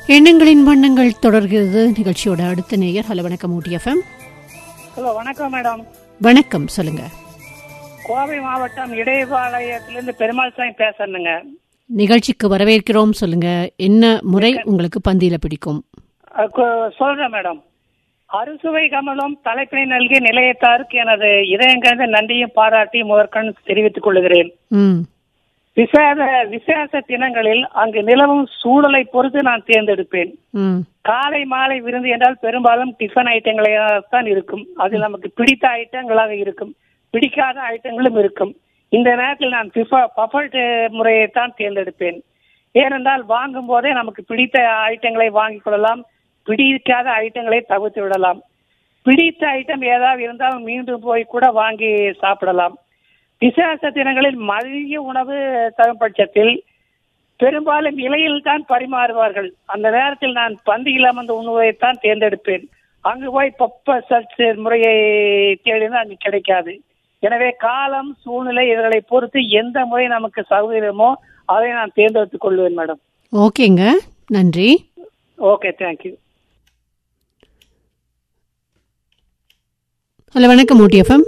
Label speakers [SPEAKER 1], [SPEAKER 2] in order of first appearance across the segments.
[SPEAKER 1] எண்ணங்களின் வண்ணங்கள் தொடர்கிறது நிகழ்ச்சியோட அடுத்த நேயர் ஹலோ வணக்கம் ஊட்டி எஃப்எம்
[SPEAKER 2] ஹலோ வணக்கம் மேடம்
[SPEAKER 1] வணக்கம் சொல்லுங்க
[SPEAKER 2] கோவை மாவட்டம் இடையபாளையத்திலிருந்து பெருமாள் சாமி பேசுறேனுங்க
[SPEAKER 1] நிகழ்ச்சிக்கு வரவேற்கிறோம் சொல்லுங்க என்ன முறை உங்களுக்கு பந்தியில பிடிக்கும்
[SPEAKER 2] அஹ் கு- சொல்றேன் மேடம் அறுசுவை கமலம் தலைப்பினை நல்கிய நிலையத்தாருக்கு எனது இதயங்கந்த நன்றியும் பாராட்டியும் முதற்கண் தெரிவித்துக் கொள்கிறேன்
[SPEAKER 1] ம்
[SPEAKER 2] விசேஷ விசேஷ தினங்களில் அங்கு நிலவும் சூழலை பொறுத்து நான் தேர்ந்தெடுப்பேன்
[SPEAKER 1] ம்
[SPEAKER 2] காலை மாலை விருந்து என்றால் பெரும்பாலும் டிஃபன் ஐட்டங்களாகத்தான் இருக்கும் அது நமக்கு பிடித்த ஐட்டங்களாக இருக்கும் பிடிக்காத ஐட்டங்களும் இருக்கும் இந்த நேரத்தில் நான் பஃபல்ட் முறையைத்தான் தேர்ந்தெடுப்பேன் ஏனென்றால் வாங்கும் போதே நமக்கு பிடித்த ஐட்டங்களை வாங்கிக் கொள்ளலாம் பிடிக்காத ஐட்டங்களை தவிர்த்து விடலாம் பிடித்த ஐட்டம் ஏதாவது இருந்தால் மீண்டும் போய் கூட வாங்கி சாப்பிடலாம் விசேஷ தினங்களில் மதிய உணவு தரும் பட்சத்தில் பெரும்பாலும் இலையில் தான் பரிமாறுவார்கள் அந்த நேரத்தில் நான் பந்தியில் அமர்ந்த உணவைத்தான் தேர்ந்தெடுப்பேன் அங்கு போய் பப்ப சர்ச் முறையை தேடினால் அங்கு கிடைக்காது எனவே காலம் சூழ்நிலை இவர்களை பொறுத்து எந்த முறை நமக்கு சௌகரியமோ அதை நான் தேர்ந்தெடுத்துக் கொள்வேன் மேடம்
[SPEAKER 1] ஓகேங்க நன்றி
[SPEAKER 2] ஓகே தேங்க்யூ
[SPEAKER 1] ஹலோ வணக்கம் ஊட்டி எஃப்எம்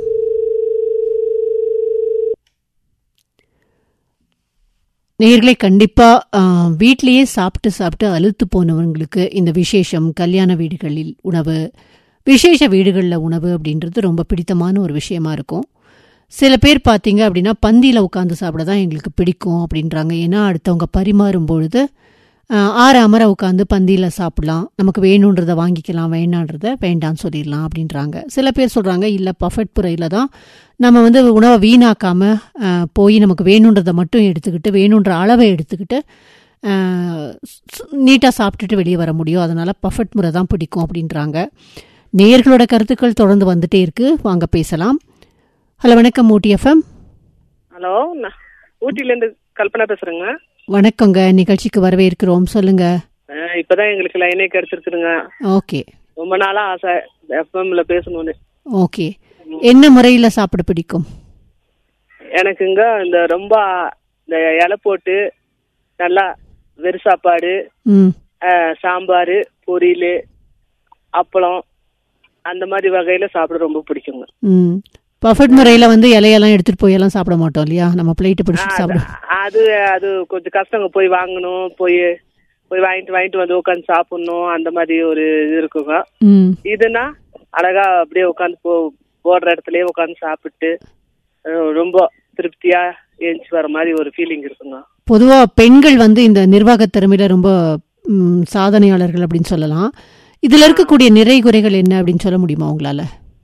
[SPEAKER 1] நேயர்களே கண்டிப்பா ஆ, வீட்லயே சாப்பிட்டு சாப்பிட்டு அலுத்து போனவங்களுக்கு இந்த விசேஷம் கல்யாண வீடுகளில் உணவு விசேஷ வீடுகளில் உணவு அப்படின்றது ரொம்ப பிடித்தமான ஒரு விஷயமா இருக்கும் சில பேர் பார்த்தீங்க அப்படின்னா பந்தியில் உட்காந்து சாப்பிட தான் எங்களுக்கு பிடிக்கும் அப்படின்றாங்க ஏன்னா அடுத்தவங்க பரிமாறும் பொழுது ஆஹ், ஆற அமர உட்காந்து பந்தியில் சாப்பிடலாம் நமக்கு வேணுன்றதை வாங்கிக்கலாம் வேணான்றத வேண்டான்னு சொல்லிடலாம் அப்படின்றாங்க சில பேர் சொல்கிறாங்க இல்லை பஃபெட் புறையில் தான் நம்ம வந்து உணவை வீணாக்காமல் போய் நமக்கு வேணுன்றதை மட்டும் எடுத்துக்கிட்டு வேணுன்ற அளவை எடுத்துக்கிட்டு நீட்டாக சாப்பிட்டுட்டு வெளியே வர முடியும் அதனால் பஃபெட் முறை தான் பிடிக்கும் அப்படின்றாங்க நேயர்களோட கருத்துக்கள் தொடர்ந்து வந்துட்டே இருக்கு வாங்க பேசலாம் ஹலோ வணக்கம் ஊட்டி எஃப்எம்
[SPEAKER 3] ஹலோ நான் ஊட்டிலேருந்து கல்பனா பேசுறேங்க
[SPEAKER 1] வணக்கங்க நிகழ்ச்சிக்கு வரவேற்கிறோம் சொல்லுங்க
[SPEAKER 3] அஹ் இப்பதான் எங்களுக்கு லைனே கிடைச்சிருக்குதுங்க
[SPEAKER 1] ஓகே
[SPEAKER 3] ரொம்ப நாளா ஆசை எஃப்எம்ல பேசணும்னு
[SPEAKER 1] ஓகே என்ன முறையில் சாப்பிட பிடிக்கும்
[SPEAKER 3] எனக்குங்க இந்த ரொம்ப இந்த இலை போட்டு நல்லா வெறு சாப்பாடு
[SPEAKER 1] ம்
[SPEAKER 3] அஹ் சாம்பார் பொரியல் அப்பளம் அந்த மாதிரி வகையில சாப்பிட ரொம்ப பிடிக்குங்க
[SPEAKER 1] ம் பர்ஃபெக்ட் முறையில் வந்து இலையெல்லாம் எடுத்துகிட்டு போய் எல்லாம் சாப்பிட மாட்டோம் இல்லையா நம்ம பிளேட்டை பிடிச்சிட்டு சாப்பிட
[SPEAKER 3] அது அது கொஞ்சம் கஷ்டங்க போய் வாங்கணும் போய் போய் வாங்கிட்டு வாங்கிட்டு வந்து உட்காந்து சாப்பிடணும் அந்த மாதிரி ஒரு இது இருக்குங்க
[SPEAKER 1] ம்
[SPEAKER 3] இதுனா அழகா அப்படியே உட்காந்து போ போடுற இடத்துலயே உட்காந்து சாப்பிட்டு அஹ் ரொம்ப திருப்தியா ஏஞ்சி வர மாதிரி ஒரு ஃபீலிங் இருக்குங்க
[SPEAKER 1] பொதுவாக பெண்கள் வந்து இந்த நிர்வாகத் திறமையில ரொம்ப ம், சாதனையாளர்கள் அப்படின்னு சொல்லலாம் இதில் இருக்கக்கூடிய நிறை குறைகள் என்ன அப்படின்னு சொல்ல முடியுமா உங்களால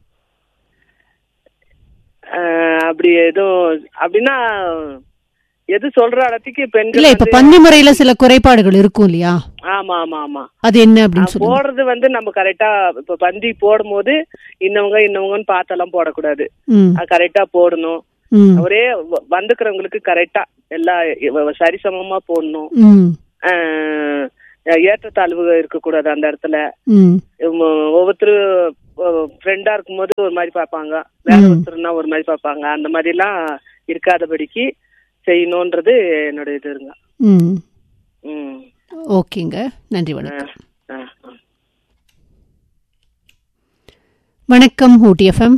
[SPEAKER 3] அஹ் அப்படி எதுவும் அப்படின்னா எது சொல்ற இடத்துக்கு
[SPEAKER 1] இல்ல
[SPEAKER 3] பெண்கள்
[SPEAKER 1] இப்ப
[SPEAKER 3] வந்து-
[SPEAKER 1] பந்தி முறையில சில குறைபாடுகள் இருக்கும் இல்லையா
[SPEAKER 3] ஆமா ஆமா ஆமா
[SPEAKER 1] அது என்ன அப்படின்னு
[SPEAKER 3] அஹ்
[SPEAKER 1] சொல்லுங்க
[SPEAKER 3] போடுறது வந்து நம்ம கரெக்டா இப்ப பந்தி போடும் போது இன்னவங்க இன்னவங்கன்னு பார்த்தெல்லாம் போடக்கூடாது
[SPEAKER 1] ம்
[SPEAKER 3] அது கரெக்டா போடணும்
[SPEAKER 1] ம்
[SPEAKER 3] ஒரே வ- வந்துக்கிறவங்களுக்கு கரெக்டா எல்லா இவ- சரிசமமா போடணும்
[SPEAKER 1] ம்
[SPEAKER 3] ஆஹ் ஏற்றத்தாழ்வு இருக்கக்கூடாது அந்த இடத்துல
[SPEAKER 1] ம்
[SPEAKER 3] உம் ஒவ்வொருத்தரு ஃப்ரெண்டா இருக்கும்போது ஒரு மாதிரி பார்ப்பாங்க வேற
[SPEAKER 1] ம்.
[SPEAKER 3] ஒருத்தர்னா ஒரு மாதிரி பார்ப்பாங்க அந்த மாதிரி எல்லாம் இருக்காதபடிக்கு செய்யணும்ன்றது என்னோட இது இருங்க
[SPEAKER 1] ம்
[SPEAKER 3] ம்
[SPEAKER 1] ஓகேங்க நன்றி வணக்கம்
[SPEAKER 3] ஆ, ஆ.
[SPEAKER 1] வணக்கம் ஊட்டி எஃப்எம்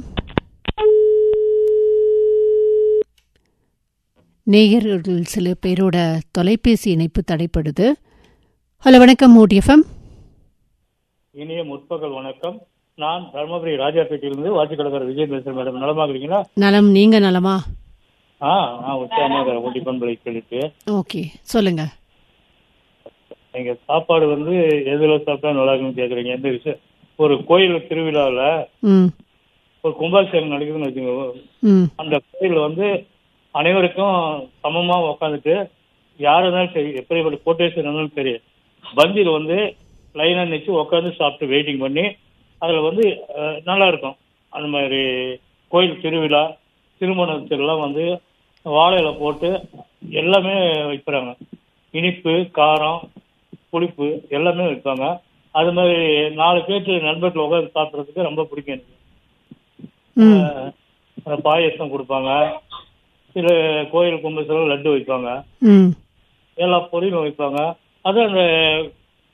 [SPEAKER 1] நேயர்கள் சில பேரோட தொலைபேசி இணைப்பு தடைப்படுது ஹலோ வணக்கம் ஊட்டி எஃப்எம்
[SPEAKER 4] இனிய முற்பகல் வணக்கம் நான் தர்மபுரி ராஜாப்பேட்டையிலிருந்து வாட்சிக்கடற்கரை விஜய் பேசுறேன் மேடம் நலமாக இருக்கீங்களா
[SPEAKER 1] நலம் நீங்க நலமா
[SPEAKER 4] ஆ நான் உற்சாகமாக ஊட்டி பண்பலை கேட்டுட்டு
[SPEAKER 1] ஓகே சொல்லுங்க
[SPEAKER 4] நீங்க சாப்பாடு வந்து எதுல சாப்பிட்டா நல்லா இருக்குன்னு கேக்குறீங்க எந்த விஷயம் ஒரு கோயில் திருவிழாவில்
[SPEAKER 1] ம்
[SPEAKER 4] ஒரு கும்பாபிஷேகம் நடக்குதுன்னு வச்சுக்கோங்க
[SPEAKER 1] ம்
[SPEAKER 4] அந்த கோயில் வந்து அனைவருக்கும் சமமா உக்காந்துட்டு யார் இருந்தாலும் சரி எப்படிப்பட்ட கோட்டேஷன் இருந்தாலும் சரி பந்தியில் வந்து லைனா நிச்சு உட்காந்து சாப்பிட்டு வெயிட்டிங் பண்ணி அதுல வந்து அஹ், நல்லா இருக்கும் அந்த மாதிரி கோயில் திருவிழா திருமணத்திலாம் வந்து வாழை இலை போட்டு எல்லாமே வைக்கிறாங்க இனிப்பு காரம் புளிப்பு எல்லாமே வைப்பாங்க அது மாதிரி நாலு பேர்த்து நண்பர்கள் உட்காந்து சாப்பிட்றதுக்கு ரொம்ப பிடிக்கும் எனக்கு
[SPEAKER 1] ம்
[SPEAKER 4] அஹ் பாயசம் கொடுப்பாங்க சில கோயில் கும்பத்தில் லட்டு வைப்பாங்க
[SPEAKER 1] ம்
[SPEAKER 4] எல்லா பொருளும் வைப்பாங்க அது அந்த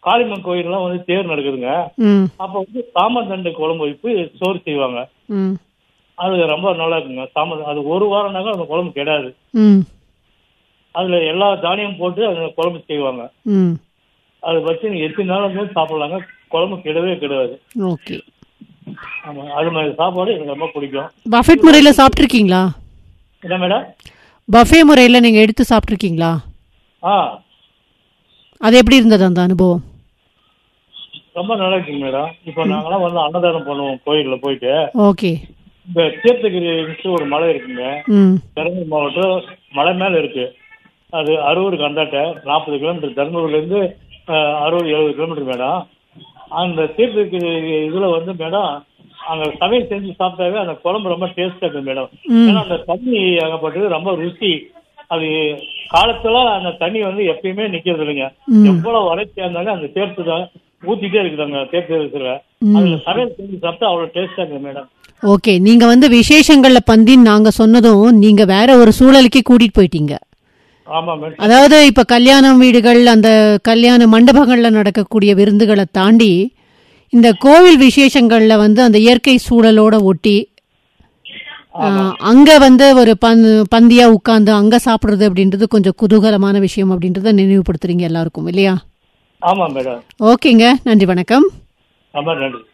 [SPEAKER 4] காளிமன் கோயில்லாம் வந்து தேர் நடக்குதுங்க
[SPEAKER 1] ம்
[SPEAKER 4] அப்போ வந்து சாமந்தண்டு குழம்பு வைப்பு சோறு செய்வாங்க
[SPEAKER 1] ம்
[SPEAKER 4] அது ரொம்ப நல்லா இருக்குங்க சாம அது ஒரு வாரம்னாக்க அந்த குழம்பு கெடாது
[SPEAKER 1] ம்
[SPEAKER 4] அதுல எல்லா தானியம் போட்டு அந்த குழம்பு செய்வாங்க
[SPEAKER 1] ம்
[SPEAKER 4] அதை வச்சு நீங்க எத்தனை நாள் வந்து சாப்பிடலாங்க குழம்பு கெடவே கெடாது
[SPEAKER 1] ஓகே
[SPEAKER 4] ஆமா அது மாதிரி சாப்பாடு எனக்கு ரொம்ப பிடிக்கும்
[SPEAKER 1] பஃபெட் முறையில் சாப்பிட்ருக்கீங்களா
[SPEAKER 4] என்ன மேடம்
[SPEAKER 1] பஃபே முறையில் நீங்கள் எடுத்து சாப்பிட்ருக்கீங்களா
[SPEAKER 4] ஆ
[SPEAKER 1] அது எப்படி இருந்தது அந்த அனுபவம்
[SPEAKER 4] ரொம்ப நல்லா இருக்குங்க மேடம் இப்போ நாங்களாம் வந்து அன்னதானம் பண்ணுவோம் கோயில்ல போயிட்டு
[SPEAKER 1] ஓகே
[SPEAKER 4] இந்த தீர்த்தகிரின்ட்டு ஒரு மலை இருக்குங்க
[SPEAKER 1] ம்
[SPEAKER 4] தருமபுரி மாவட்டம் மலை மேல இருக்கு அது அரூருக்கு அந்தாட்ட நாற்பது கிலோமீட்டர் தருமபுரியிலேருந்து அறுபது எழுபது கிலோமீட்டர் மேடம் அந்த தீர்த்தகிரி இதுல வந்து மேடம் அங்க சமையல் செஞ்சு சாப்பிட்டாவே அந்த குழம்பு ரொம்ப டேஸ்டா இருக்கு மேடம்
[SPEAKER 1] ம்.
[SPEAKER 4] ஏன்னா அந்த தண்ணி ஆகப்பட்டது ரொம்ப ருசி அது காலத்துல அந்த தண்ணி வந்து எப்பயுமே நிக்கிறது இல்லைங்க
[SPEAKER 1] ம்.
[SPEAKER 4] எவ்வளவு வறட்சியா இருந்தாலும் அந்த தேர்த்து தான் ஊத்திட்டே இருக்குதாங்க தேர்த்து
[SPEAKER 1] ம்.
[SPEAKER 4] அதுல சமையல் செஞ்சு சாப்பிட்டா அவ்வளவு டேஸ்டா இருக்கு மேடம்
[SPEAKER 1] ஓகே நீங்க வந்து விசேஷங்கள்ல பந்தின்னு நாங்க சொன்னதும் நீங்க வேற ஒரு சூழலுக்கே கூட்டிட்டு போயிட்டீங்க
[SPEAKER 4] ஆமா மேடம்
[SPEAKER 1] அதாவது இப்ப கல்யாணம் வீடுகள் அந்த கல்யாண மண்டபங்கள்ல நடக்கக்கூடிய விருந்துகளை தாண்டி இந்த கோவில் விசேஷங்கள்ல வந்து அந்த இயற்கை சூழலோட ஒட்டி ஆஹ், அங்க வந்து ஒரு பந் பந்தியா உட்கார்ந்து அங்க சாப்பிடுறது அப்படின்றது கொஞ்சம் குதூகலமான விஷயம் அப்படின்றத நினைவுபடுத்துறீங்க எல்லாருக்கும் இல்லையா
[SPEAKER 4] ஆமா மேடம்
[SPEAKER 1] ஓகேங்க நன்றி வணக்கம்
[SPEAKER 4] ரொம்ப நன்றி